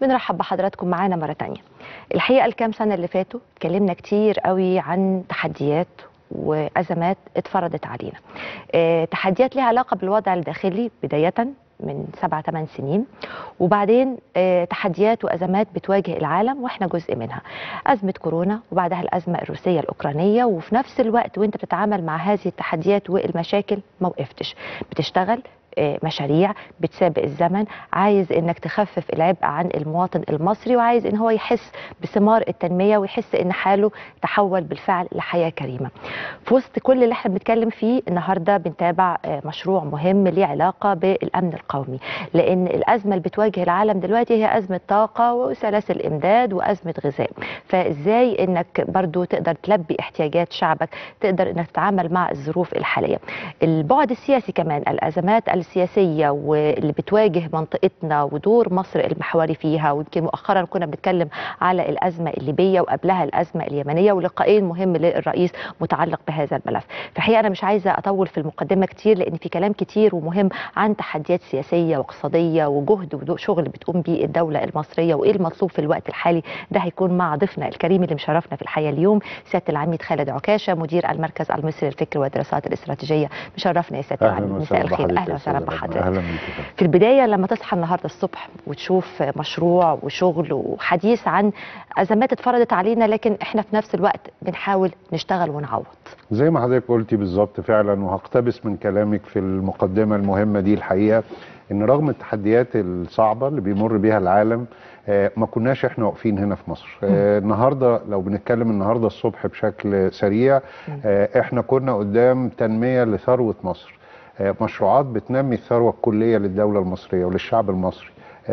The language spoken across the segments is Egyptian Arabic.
بنرحب بحضراتكم معانا مرة تانية الحقيقة الكام سنة اللي فاتوا اتكلمنا كتير قوي عن تحديات وأزمات اتفرضت علينا اه تحديات ليها علاقة بالوضع الداخلي بداية من سبعة ثمان سنين وبعدين اه تحديات وأزمات بتواجه العالم وإحنا جزء منها أزمة كورونا وبعدها الأزمة الروسية الأوكرانية وفي نفس الوقت وإنت بتتعامل مع هذه التحديات والمشاكل ما وقفتش بتشتغل مشاريع بتسابق الزمن عايز انك تخفف العبء عن المواطن المصري وعايز ان هو يحس بثمار التنميه ويحس ان حاله تحول بالفعل لحياه كريمه في وسط كل اللي احنا بنتكلم فيه النهارده بنتابع مشروع مهم ليه علاقه بالامن القومي لان الازمه اللي بتواجه العالم دلوقتي هي ازمه طاقه وسلاسل امداد وازمه غذاء فازاي انك برضو تقدر تلبي احتياجات شعبك تقدر انك تتعامل مع الظروف الحاليه البعد السياسي كمان الازمات السياسيه واللي بتواجه منطقتنا ودور مصر المحوري فيها ويمكن مؤخرا كنا بنتكلم على الازمه الليبيه وقبلها الازمه اليمنيه ولقاءين مهم للرئيس متعلق بهذا الملف في الحقيقه انا مش عايزه اطول في المقدمه كتير لان في كلام كتير ومهم عن تحديات سياسيه واقتصاديه وجهد وشغل بتقوم بيه الدوله المصريه وايه المطلوب في الوقت الحالي ده هيكون مع ضيفنا الكريم اللي مشرفنا في الحياه اليوم سياده العميد خالد عكاشه مدير المركز المصري للفكر والدراسات الاستراتيجيه مشرفنا يا سياده العميد مساء الخير اهلا وسهلا بحضرتك اهلا في البدايه لما تصحى النهارده الصبح وتشوف مشروع وشغل وحديث عن ازمات اتفرضت علينا لكن احنا في نفس الوقت بنحاول نشتغل ونعوض زي ما حضرتك قلتي بالظبط فعلا وهقتبس من كلامك في المقدمه المهمه دي الحقيقه ان رغم التحديات الصعبه اللي بيمر بيها العالم آه ما كناش احنا واقفين هنا في مصر آه النهارده لو بنتكلم النهارده الصبح بشكل سريع آه احنا كنا قدام تنميه لثروه مصر مشروعات بتنمي الثروة الكلية للدولة المصرية وللشعب المصري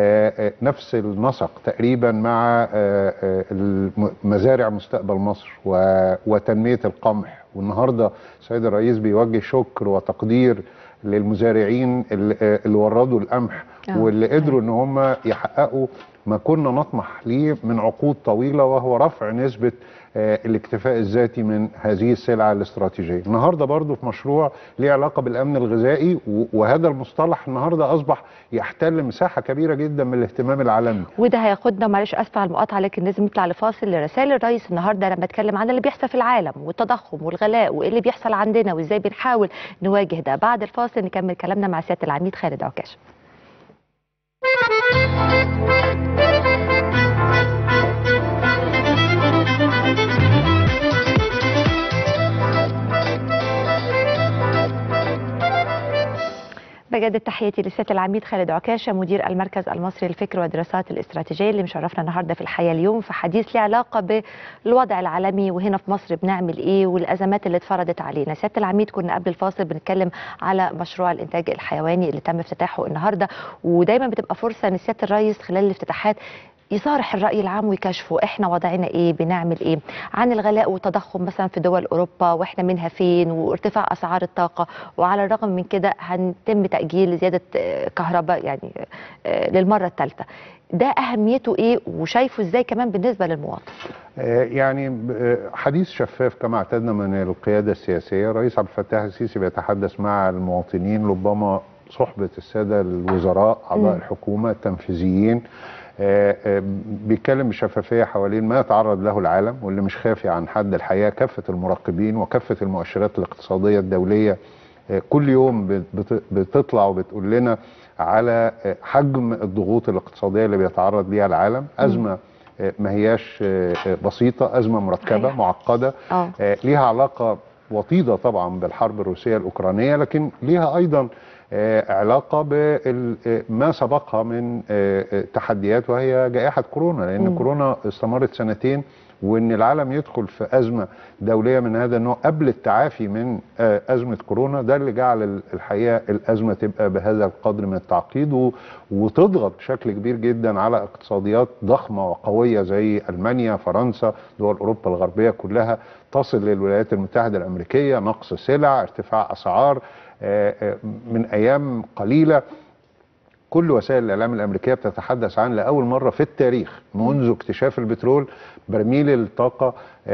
نفس النسق تقريبا مع مزارع مستقبل مصر وتنمية القمح والنهاردة السيد الرئيس بيوجه شكر وتقدير للمزارعين اللي وردوا القمح واللي قدروا ان هم يحققوا ما كنا نطمح ليه من عقود طويله وهو رفع نسبه الاكتفاء الذاتي من هذه السلعه الاستراتيجيه. النهارده برضو في مشروع ليه علاقه بالامن الغذائي وهذا المصطلح النهارده اصبح يحتل مساحه كبيره جدا من الاهتمام العالمي. وده هياخدنا معلش اسف على المقاطعه لكن لازم نطلع لفاصل لرسائل الرئيس النهارده لما اتكلم عن اللي بيحصل في العالم والتضخم والغلاء وايه اللي بيحصل عندنا وازاي بنحاول نواجه ده. بعد الفاصل نكمل كلامنا مع سياده العميد خالد عكاشه. بجدد تحياتي للسياده العميد خالد عكاشه مدير المركز المصري للفكر والدراسات الاستراتيجيه اللي مشرفنا النهارده في الحياه اليوم في حديث له علاقه بالوضع العالمي وهنا في مصر بنعمل ايه والازمات اللي اتفرضت علينا سياده العميد كنا قبل الفاصل بنتكلم على مشروع الانتاج الحيواني اللي تم افتتاحه النهارده ودايما بتبقى فرصه ان سياده الرئيس خلال الافتتاحات يصارح الرأي العام ويكشفوا احنا وضعنا ايه بنعمل ايه عن الغلاء والتضخم مثلا في دول اوروبا واحنا منها فين وارتفاع اسعار الطاقه وعلى الرغم من كده هنتم تاجيل زياده كهرباء يعني للمره الثالثه ده اهميته ايه وشايفه ازاي كمان بالنسبه للمواطن يعني حديث شفاف كما اعتدنا من القياده السياسيه الرئيس عبد الفتاح السيسي بيتحدث مع المواطنين ربما صحبه الساده الوزراء اعضاء الحكومه التنفيذيين آآ آآ بيتكلم بشفافيه حوالين ما يتعرض له العالم واللي مش خافي عن حد الحياه كافه المراقبين وكافه المؤشرات الاقتصاديه الدوليه كل يوم بتطلع وبتقول لنا على حجم الضغوط الاقتصاديه اللي بيتعرض ليها العالم ازمه ما هياش بسيطه ازمه مركبه معقده ليها علاقه وطيده طبعا بالحرب الروسيه الاوكرانيه لكن ليها ايضا علاقة بما سبقها من تحديات وهي جائحة كورونا لأن م. كورونا استمرت سنتين وأن العالم يدخل في أزمة دولية من هذا النوع قبل التعافي من أزمة كورونا ده اللي جعل الحقيقة الأزمة تبقى بهذا القدر من التعقيد وتضغط بشكل كبير جدا على اقتصاديات ضخمة وقوية زي ألمانيا فرنسا دول أوروبا الغربية كلها تصل للولايات المتحدة الأمريكية نقص سلع ارتفاع أسعار من ايام قليله كل وسائل الاعلام الامريكيه بتتحدث عن لاول مره في التاريخ منذ اكتشاف البترول برميل الطاقه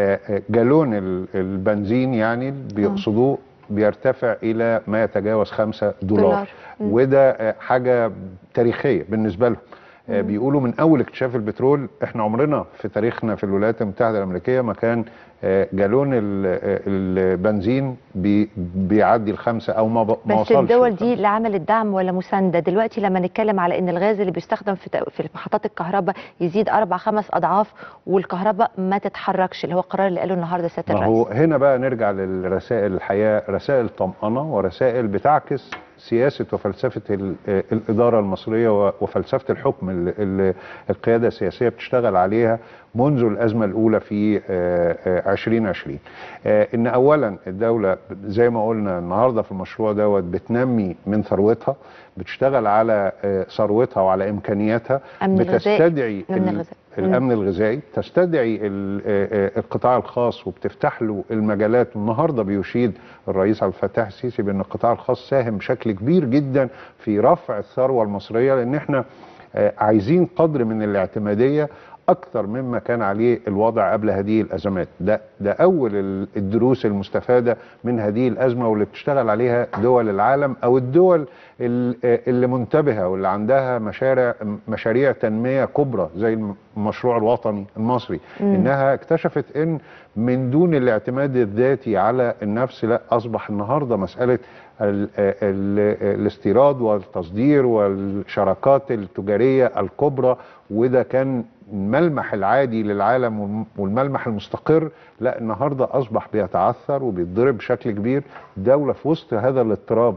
جالون البنزين يعني بيقصدوه بيرتفع الى ما يتجاوز 5 دولار, دولار. وده حاجه تاريخيه بالنسبه لهم آه، بيقولوا من اول اكتشاف البترول احنا عمرنا في تاريخنا في الولايات المتحده الامريكيه ما كان آه، جالون ال- آه، البنزين بي- بيعدي الخمسه او ما ب- ما بس وصلش الدول للخمسة. دي اللي عملت دعم ولا مسانده دلوقتي لما نتكلم على ان الغاز اللي بيستخدم في ت- في محطات الكهرباء يزيد اربع خمس اضعاف والكهرباء ما تتحركش اللي هو القرار اللي قاله النهارده سياده ما هو الرئيس هنا بقى نرجع للرسائل الحياة رسائل طمأنة ورسائل بتعكس سياسة وفلسفة ال- آه، الإدارة المصرية و- وفلسفة الحكم اللي- اللي القيادة السياسية بتشتغل عليها منذ الأزمة الأولى في آه، آه، 2020 آه، إن أولا الدولة زي ما قلنا النهاردة في المشروع دوت بتنمي من ثروتها بتشتغل على آه، ثروتها وعلى إمكانياتها أمن الغذائي. بتستدعي أمن ال- الغذائي. مم. الامن الغذائي تستدعي ال- آه، آه، القطاع الخاص وبتفتح له المجالات النهارده بيشيد الرئيس عبد الفتاح السيسي بان القطاع الخاص ساهم بشكل كبير جدا في رفع الثروه المصريه لان احنا آه، عايزين قدر من الاعتماديه اكثر مما كان عليه الوضع قبل هذه الازمات ده ده اول ال- الدروس المستفاده من هذه الازمه واللي بتشتغل عليها دول العالم او الدول ال- آه، اللي منتبهه واللي عندها مشاريع مشاريع تنميه كبرى زي المشروع الوطني المصري مم. انها اكتشفت ان من دون الاعتماد الذاتي على النفس لا اصبح النهارده مساله ال ال الاستيراد والتصدير والشراكات التجاريه الكبرى وده كان الملمح العادي للعالم والم- والملمح المستقر لا النهارده اصبح بيتعثر وبيتضرب بشكل كبير دوله في وسط هذا الاضطراب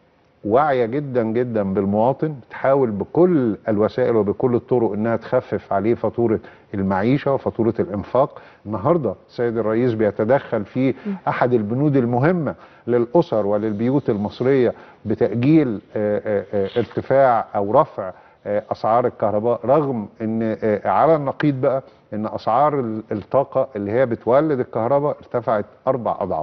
واعيه جدا جدا بالمواطن تحاول بكل الوسائل وبكل الطرق انها تخفف عليه فاتوره المعيشه وفاتوره الانفاق النهارده السيد الرئيس بيتدخل في احد البنود المهمه للاسر وللبيوت المصريه بتاجيل آه، آه، آه، ارتفاع او رفع آه، اسعار الكهرباء رغم ان آه، على النقيض بقى ان اسعار ال- الطاقه اللي هي بتولد الكهرباء ارتفعت اربع اضعاف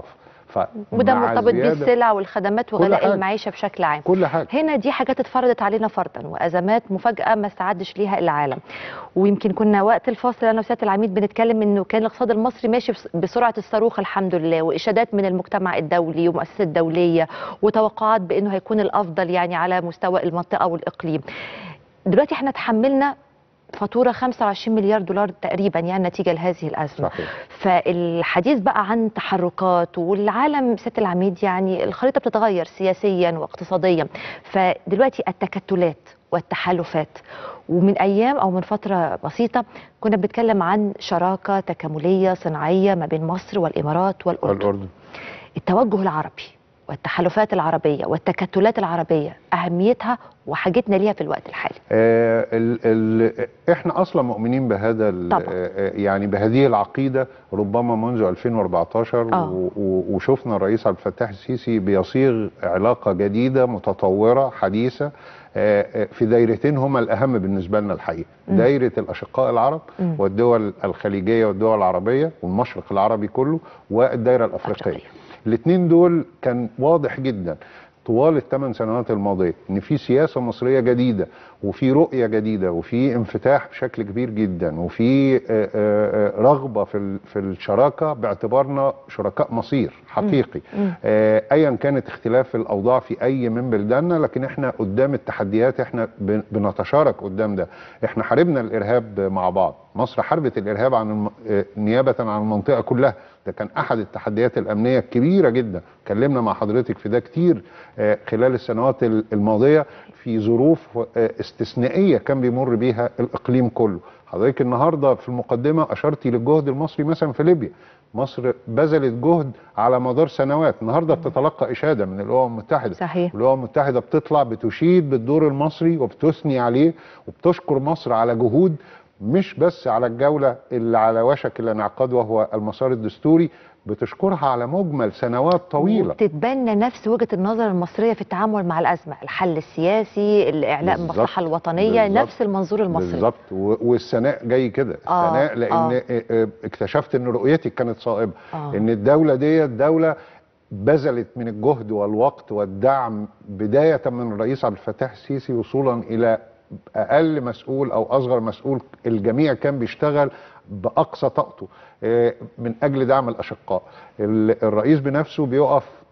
وده فمع مرتبط زيادة- بالسلع والخدمات كل وغلاء حاجة. المعيشه بشكل عام كل حاجه هنا دي حاجات اتفرضت علينا فرضا وازمات مفاجاه ما استعدش ليها العالم ويمكن كنا وقت الفاصل انا وسياده العميد بنتكلم انه كان الاقتصاد المصري ماشي بس- بسرعه الصاروخ الحمد لله واشادات من المجتمع الدولي ومؤسسات دوليه وتوقعات بانه هيكون الافضل يعني على مستوى المنطقه والاقليم دلوقتي احنا تحملنا فاتوره 25 مليار دولار تقريبا يعني نتيجه لهذه الازمه صحيح فالحديث بقى عن تحركات والعالم سياده العميد يعني الخريطه بتتغير سياسيا واقتصاديا فدلوقتي التكتلات والتحالفات ومن ايام او من فتره بسيطه كنا بنتكلم عن شراكه تكامليه صناعيه ما بين مصر والامارات والاردن الاردن التوجه العربي والتحالفات العربيه والتكتلات العربيه اهميتها وحاجتنا ليها في الوقت الحالي آه ال ال احنا اصلا مؤمنين بهذا ال- طبعا. آه يعني بهذه العقيده ربما منذ 2014 آه. و- و- وشفنا الرئيس عبد الفتاح السيسي بيصيغ علاقه جديده متطوره حديثه آه، آه، في دايرتين هما الاهم بالنسبه لنا الحقيقه مم. دايره الاشقاء العرب مم. والدول الخليجيه والدول العربيه والمشرق العربي كله والدايره الافريقيه أفريقية. الاثنين دول كان واضح جدا طوال الثمان سنوات الماضيه ان في سياسه مصريه جديده وفي رؤيه جديده وفي انفتاح بشكل كبير جدا وفي آه، آه، آه، رغبه في ال- في الشراكه باعتبارنا شركاء مصير حقيقي مم. آه، ايا كانت اختلاف الاوضاع في اي من بلداننا لكن احنا قدام التحديات احنا بن- بنتشارك قدام ده احنا حاربنا الارهاب مع بعض مصر حاربت الارهاب عن الم... آه، نيابه عن المنطقه كلها ده كان احد التحديات الامنيه الكبيره جدا اتكلمنا مع حضرتك في ده كتير آه، خلال السنوات ال- الماضيه في ظروف آه، استثنائيه كان بيمر بيها الاقليم كله حضرتك النهارده في المقدمه اشرتي للجهد المصري مثلا في ليبيا مصر بذلت جهد على مدار سنوات النهارده بتتلقى اشاده من الامم المتحده صحيح الامم المتحده بتطلع بتشيد بالدور المصري وبتثني عليه وبتشكر مصر على جهود مش بس على الجوله اللي على وشك الانعقاد وهو المسار الدستوري بتشكرها على مجمل سنوات طويله وبتتبنى نفس وجهه النظر المصريه في التعامل مع الازمه الحل السياسي الاعلاء بالظبط، المصلحه الوطنيه بالظبط، نفس المنظور المصري بالظبط و- والثناء جاي كده آه، الثناء لان آه. آه، آه، اكتشفت ان رؤيتك كانت صائبه آه. ان الدوله ديت دوله بذلت من الجهد والوقت والدعم بدايه من الرئيس عبد الفتاح السيسي وصولا الى اقل مسؤول او اصغر مسؤول الجميع كان بيشتغل باقصى طاقته آه، من اجل دعم الاشقاء ال- الرئيس بنفسه بيقف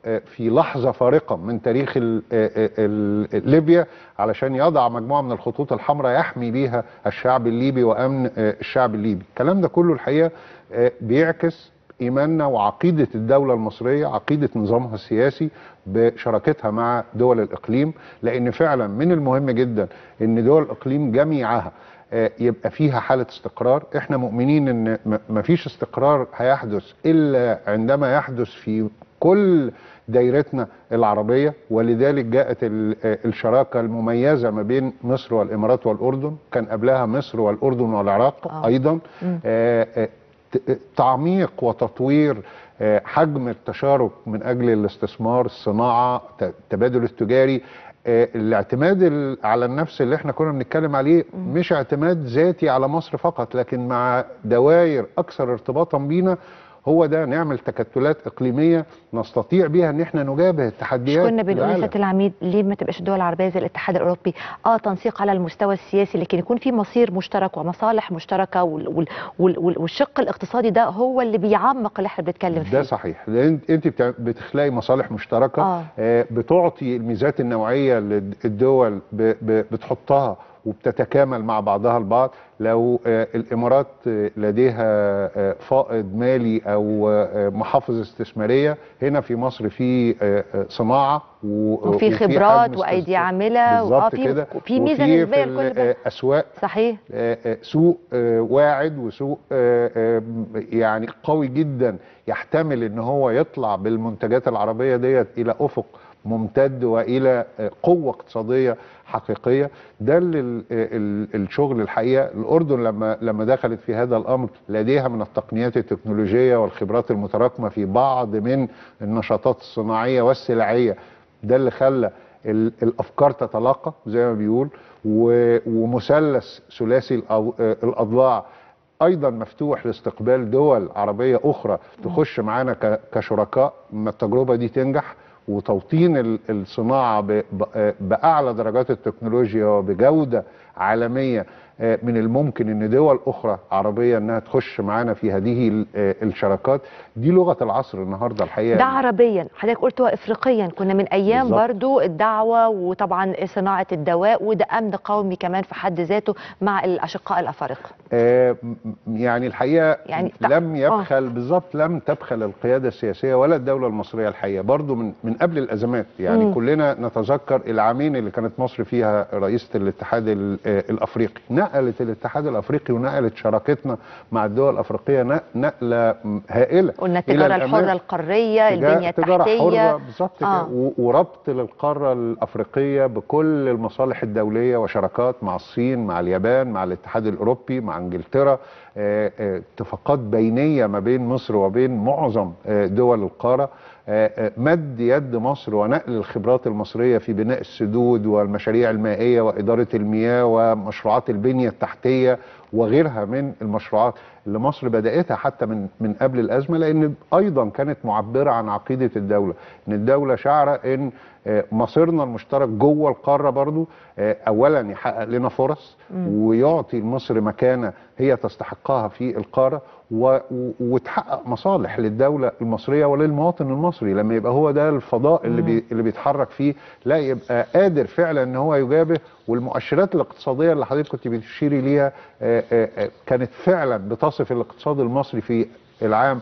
آه، في لحظه فارقه من تاريخ ال- آه، آه، ال- ليبيا علشان يضع مجموعه من الخطوط الحمراء يحمي بيها الشعب الليبي وامن آه، الشعب الليبي الكلام ده كله الحقيقه آه، بيعكس ايماننا وعقيده الدوله المصريه عقيده نظامها السياسي بشراكتها مع دول الاقليم لان فعلا من المهم جدا ان دول الاقليم جميعها آه، يبقى فيها حاله استقرار احنا مؤمنين ان م- مفيش استقرار هيحدث الا عندما يحدث في كل دايرتنا العربيه ولذلك جاءت ال- آه، الشراكه المميزه ما بين مصر والامارات والاردن كان قبلها مصر والاردن والعراق آه. ايضا مم. آه، آه، ت- تعميق وتطوير آه، حجم التشارك من اجل الاستثمار الصناعه ت- التبادل التجاري آه، الاعتماد ال- على النفس اللي احنا كنا بنتكلم عليه مش اعتماد ذاتي على مصر فقط لكن مع دوائر اكثر ارتباطا بينا هو ده نعمل تكتلات اقليميه نستطيع بيها ان احنا نجابه مش التحديات كنا بنقول يا العالم. سياده العميد ليه ما تبقاش الدول العربيه زي الاتحاد الاوروبي اه تنسيق على المستوى السياسي لكن يكون في مصير مشترك ومصالح مشتركه وال وال وال وال والشق الاقتصادي ده هو اللي بيعمق اللي احنا بنتكلم فيه ده صحيح لان انت بتع- بتخلقي مصالح مشتركه آه. آه، بتعطي الميزات النوعيه اللي الدول ب- ب- بتحطها وبتتكامل مع بعضها البعض لو آه، الامارات آه، لديها آه، فائض مالي او آه، محافظ استثماريه هنا في مصر في آه، آه، صناعه و- وفي حجم خبرات استثمار. وايدي عامله واه بالظبط في كده في ميزه وفي نسبيه في لكل ده الاسواق صحيح آه، آه، سوق آه، واعد وسوق آه، آه، يعني قوي جدا يحتمل ان هو يطلع بالمنتجات العربيه ديت الى افق ممتد والى آه، قوه اقتصاديه حقيقيه ده اللي ال- ال- الشغل الحقيقه الاردن لما لما دخلت في هذا الامر لديها من التقنيات التكنولوجيه والخبرات المتراكمه في بعض من النشاطات الصناعيه والسلعيه ده اللي خلى ال- الافكار تتلاقى زي ما بيقول و- ومثلث ثلاثي الأو- آه، الاضلاع ايضا مفتوح لاستقبال دول عربيه اخرى تخش معانا ك- كشركاء ما التجربه دي تنجح وتوطين ال- الصناعه ب- ب- آه، باعلى درجات التكنولوجيا وبجوده عالميه آه، من الممكن ان دول اخرى عربيه انها تخش معانا في هذه ال- آه، الشراكات دي لغه العصر النهارده الحقيقه ده عربيا حضرتك قلت هو افريقيا كنا من ايام بالظبط. برضو الدعوه وطبعا صناعه الدواء وده امن قومي كمان في حد ذاته مع الاشقاء الافارقه آه، م- يعني الحقيقه يعني يعني تع- لم يبخل بالظبط لم تبخل القياده السياسيه ولا الدوله المصريه الحقيقه برضو من من قبل الازمات يعني مم. م. كلنا نتذكر العامين اللي كانت مصر فيها رئيسه الاتحاد ال- آه، الافريقي نقلت الاتحاد الافريقي ونقلت شراكتنا مع الدول الافريقيه نق- نقله م- هائله قلنا إلى التجاره الأمام. الحره القاريه تجا- البنيه تجارة حرة التحتيه بالظبط آه. كده و- وربط للقارة الأفريقية بكل المصالح الدولية وشراكات مع الصين مع اليابان مع الاتحاد الأوروبي مع إنجلترا آه، آه، اتفاقات بينية ما بين مصر وبين معظم آه، دول القارة آه، آه، مد يد مصر ونقل الخبرات المصرية في بناء السدود والمشاريع المائية وإدارة المياه ومشروعات البنية التحتية وغيرها من المشروعات اللي مصر بدأتها حتى من من قبل الأزمة لأن أيضا كانت معبرة عن عقيدة الدولة إن الدولة شعرة إن آه، مصيرنا المشترك جوه القارة برضو آه، أولا يحقق لنا فرص ويعطي لمصر مكانة هي تستحقها في القارة و- و- وتحقق مصالح للدولة المصرية وللمواطن المصري لما يبقى هو ده الفضاء اللي, بي اللي بيتحرك فيه لا يبقى قادر فعلا ان هو يجابه والمؤشرات الاقتصادية اللي حضرتك كنت بتشيري ليها آه، آه، آه، كانت فعلا بتصف الاقتصاد المصري في العام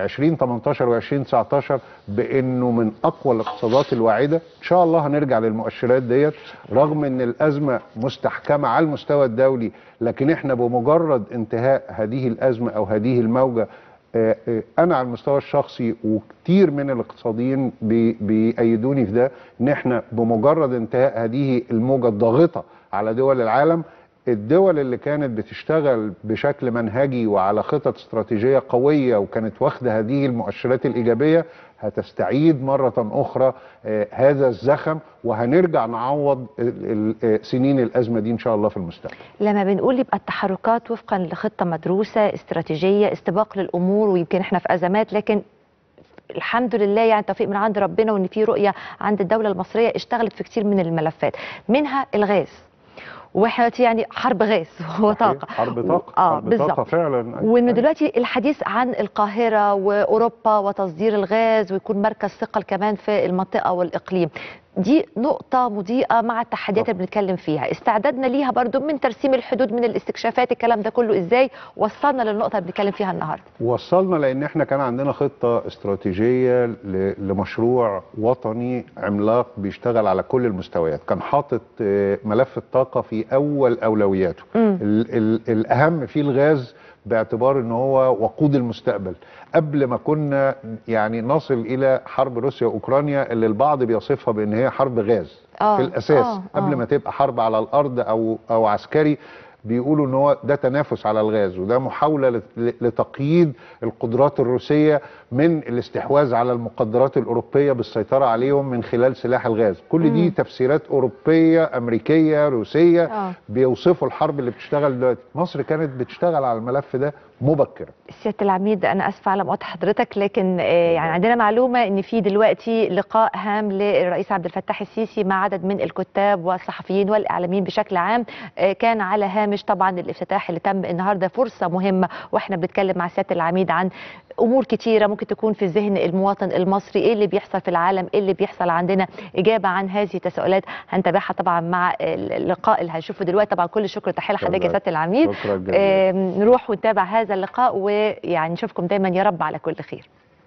2018 و2019 بانه من اقوى الاقتصادات الواعده ان شاء الله هنرجع للمؤشرات ديت رغم ان الازمه مستحكمه على المستوى الدولي لكن احنا بمجرد انتهاء هذه الازمه او هذه الموجه آه، آه، انا على المستوى الشخصي وكتير من الاقتصاديين بي- بيأيدوني في ده ان احنا بمجرد انتهاء هذه الموجه الضاغطه على دول العالم الدول اللي كانت بتشتغل بشكل منهجي وعلى خطط استراتيجيه قويه وكانت واخده هذه المؤشرات الايجابيه هتستعيد مره اخرى آه، هذا الزخم وهنرجع نعوض ال- ال- آه، سنين الازمه دي ان شاء الله في المستقبل. لما بنقول يبقى التحركات وفقا لخطه مدروسه استراتيجيه استباق للامور ويمكن احنا في ازمات لكن الحمد لله يعني توفيق من عند ربنا وان في رؤيه عند الدوله المصريه اشتغلت في كتير من الملفات منها الغاز واحنا دلوقتي يعني حرب غاز وطاقه حرب طاقه اه حرب طاقه بالظبط فعلا وانه دلوقتي الحديث عن القاهره واوروبا وتصدير الغاز ويكون مركز ثقل كمان في المنطقه والاقليم دي نقطة مضيئة مع التحديات اللي بنتكلم فيها استعدادنا ليها برضو من ترسيم الحدود من الاستكشافات الكلام ده كله ازاي وصلنا للنقطة اللي بنتكلم فيها النهاردة وصلنا لان احنا كان عندنا خطه استراتيجيه ل- لمشروع وطني عملاق بيشتغل على كل المستويات كان حاطط آه، ملف الطاقه في اول اولوياته مم. ال ال الاهم فيه الغاز باعتبار ان هو وقود المستقبل قبل ما كنا يعني نصل الى حرب روسيا واوكرانيا اللي البعض بيصفها بان هي حرب غاز آه، في الاساس آه، قبل آه. ما تبقى حرب على الارض او او عسكري بيقولوا ان هو ده تنافس على الغاز وده محاوله لت- لتقييد القدرات الروسيه من الاستحواذ على المقدرات الاوروبيه بالسيطره عليهم من خلال سلاح الغاز كل دي مم. تفسيرات اوروبيه امريكيه روسيه آه. بيوصفوا الحرب اللي بتشتغل دلوقتي مصر كانت بتشتغل على الملف ده مبكرا سياده العميد انا اسفه على مقاطعه حضرتك لكن آه، يعني عندنا معلومه ان في دلوقتي لقاء هام للرئيس عبد الفتاح السيسي مع عدد من الكتاب والصحفيين والاعلاميين بشكل عام آه، كان على هامش طبعا الافتتاح اللي تم النهارده فرصه مهمه واحنا بنتكلم مع سياده العميد عن امور كتيره ممكن تكون في ذهن المواطن المصري ايه اللي بيحصل في العالم ايه اللي بيحصل عندنا اجابه عن هذه التساؤلات هنتابعها طبعا مع اللقاء اللي هنشوفه دلوقتي طبعا كل الشكر والتحيه لحضرتك يا سياده العميد شكرا جزيلا آم، نروح ونتابع هذا اللقاء ويعني نشوفكم دايما يا رب على كل خير